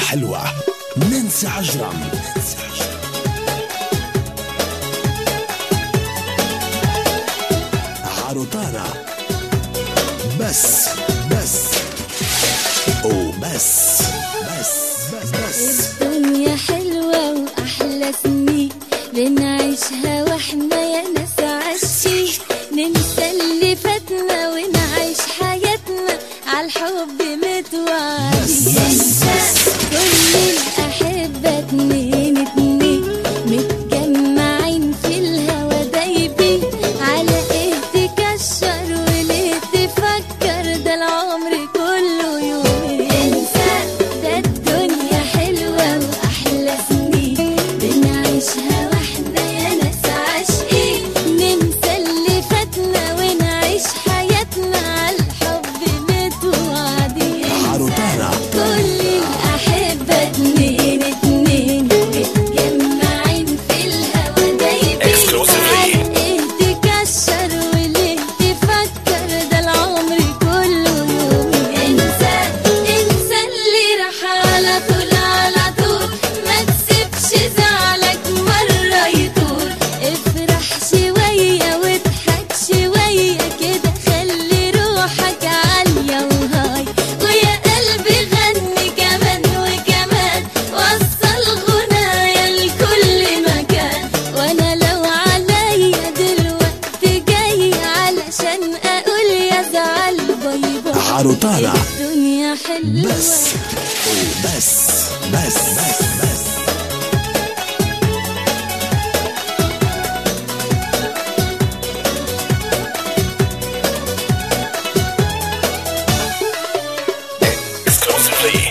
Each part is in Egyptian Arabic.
حلوة ننسى عجرم ننسى عجرم عروتانا بس بس وبس بس بس بس الدنيا حلوة وأحلى سنين بنعيشها واحنا يا ناس عايشين ننسى اللي فاتنا ونعيش حياتنا عالحب متوعدين ننسى كل الأحبة اتنين اتنين متجمعين في الهوا دايبين على ايه تكشر وليه تفكر ده العمر كله يومين انسى ده الدنيا حلوة وأحلى سنين بنعيشها واحنا يا ناس عاشقين ننسى اللي فاتنا ونعيش حياتنا عالحب متوعدين عروتانا كل الأحبة اتنين اتنين متجمعين في الهوا دايبين Exclusively. على ايه تكشر وليه تفكر ده العمر كله يومين انسى انسى اللي راح على طول على طول ما تسيبش زعلك مرة يطول افرح شوية واضحك شوية كده خلي روحك عالية وهاي ويا قلبي غني كمان وكمان وصل غنايا لكل مكان وانا لو عليا دلوقتي جاي علشان اقول يا زعل باي باي عروتانا الدنيا حلوة بس وبس بس بس بس Exclusively.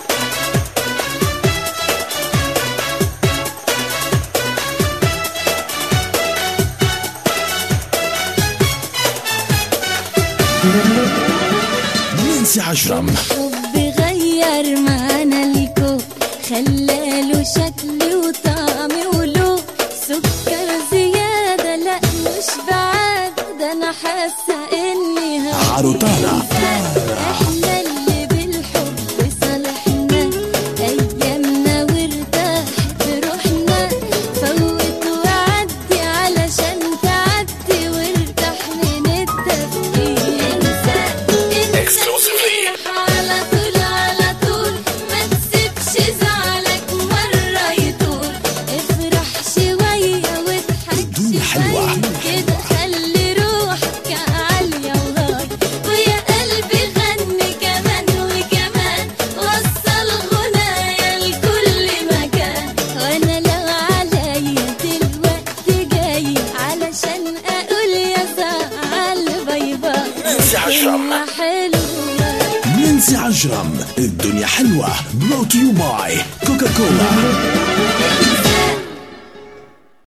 ننسى عجرم حب غير معانا ليكو خلاله شكل وطعم ولو سكر زيادة لا مش بعاد ده انا حاسة اني هموت. عروتانا احنا اللي بالحب صالحنا ايامنا وارتاحت روحنا فوت وعدي علشان تعدي وارتاح من التفكير انسى انسى Exclusively. على طول على طول ما تسيبش زعلك مرة يطول افرح شوية واضحك الدنيا حلوة. شوية كده خلي روحك عالية وهاي ويا قلبي غني كمان وكمان وصل غنايا لكل مكان وانا لو عليا دلوقتي جاي علشان اقول يا زعل باي باي ننسى عجرم. الدنيا حلوة ننسى عجرم الدنيا حلوة بروت يو باي كوكا كولا